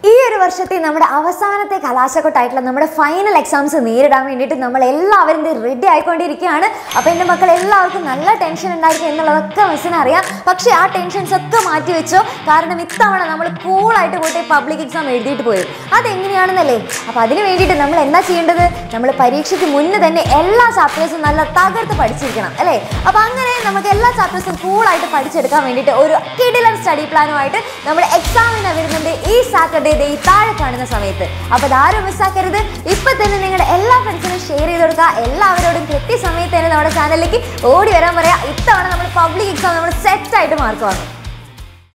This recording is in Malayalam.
ഈ ഒരു വർഷത്തെ നമ്മുടെ അവസാനത്തെ കലാശക്കൊട്ടായിട്ടുള്ള നമ്മുടെ ഫൈനൽ എക്സാംസ് നേരിടാൻ വേണ്ടിയിട്ട് നമ്മൾ എല്ലാവരും റെഡി ആയിക്കൊണ്ടിരിക്കുകയാണ് അപ്പോൾ എൻ്റെ മക്കൾ എല്ലാവർക്കും നല്ല ടെൻഷൻ ഉണ്ടായിരിക്കും എന്നുള്ളതൊക്കെ മിസ്സിന് അറിയാം പക്ഷേ ആ ടെൻഷൻസ് ഒക്കെ മാറ്റി വെച്ചോ കാരണം ഇത്തവണ നമ്മൾ കൂളായിട്ട് പോയിട്ട് പബ്ലിക് എക്സാം എഴുതിയിട്ട് പോയി അതെങ്ങനെയാണെന്നല്ലേ അപ്പോൾ അതിന് വേണ്ടിയിട്ട് നമ്മൾ എന്താ ചെയ്യേണ്ടത് നമ്മൾ പരീക്ഷയ്ക്ക് മുന്നേ തന്നെ എല്ലാ ചാപ്റ്റേഴ്സും നല്ല തകർത്ത് പഠിച്ചിരിക്കണം അല്ലേ അപ്പോൾ അങ്ങനെ നമുക്ക് എല്ലാ ചാപ്റ്റേഴ്സും കൂളായിട്ട് പഠിച്ചെടുക്കാൻ വേണ്ടിയിട്ട് ഒരു കിടിലൻ സ്റ്റഡി പ്ലാനുമായിട്ട് നമ്മൾ എക്സാമിന് വരുന്നുണ്ട് ഈ സാറ്റർഡേ ദേ ഈ താഴെ കാണുന്ന സമയത്ത് അപ്പോൾ അതാരും മിസ്സാക്കരുത് ഇപ്പൊ തന്നെ നിങ്ങളുടെ എല്ലാ ഫ്രണ്ട്സിനും ഷെയർ ചെയ്ത് കൊടുക്കുക എല്ലാവരോടും കൃത്യസമയത്ത് തന്നെ നമ്മുടെ ചാനലിലേക്ക് ഓടി വരാൻ പറയാം ഇത്തവണ നമ്മൾ പബ്ലിക് എക്സാം നമ്മൾ സെറ്റ് ആയിട്ട് മാർക്ക് വാങ്ങും